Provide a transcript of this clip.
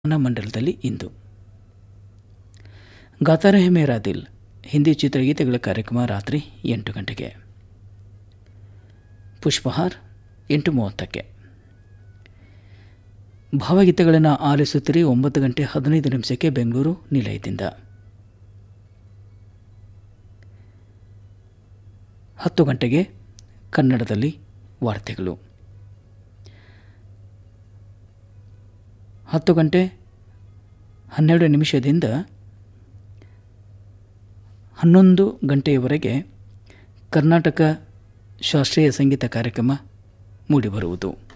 ಮಂಡಲದಲ್ಲಿ ಇಂದು ಗಾತಾರ ಹೆ ಮೇರಾ ದಿಲ್ ಹಿಂದಿ ಚಿತ್ರಗೀತೆಗಳ ಕಾರ್ಯಕ್ರಮ ರಾತ್ರಿ ಎಂಟು ಗಂಟೆಗೆ ಪುಷ್ಪಹಾರ್ ಎಂಟು ಮೂವತ್ತಕ್ಕೆ ಭಾವಗೀತೆಗಳನ್ನು ಆಲಿಸುತ್ತಿರಿ ಒಂಬತ್ತು ಗಂಟೆ ಹದಿನೈದು ನಿಮಿಷಕ್ಕೆ ಬೆಂಗಳೂರು ನಿಲಯದಿಂದ ಹತ್ತು ಗಂಟೆಗೆ ಕನ್ನಡದಲ್ಲಿ ವಾರ್ತೆಗಳು ಹತ್ತು ಗಂಟೆ ಹನ್ನೆರಡು ನಿಮಿಷದಿಂದ ಹನ್ನೊಂದು ಗಂಟೆಯವರೆಗೆ ಕರ್ನಾಟಕ ಶಾಸ್ತ್ರೀಯ ಸಂಗೀತ ಕಾರ್ಯಕ್ರಮ ಮೂಡಿಬರುವುದು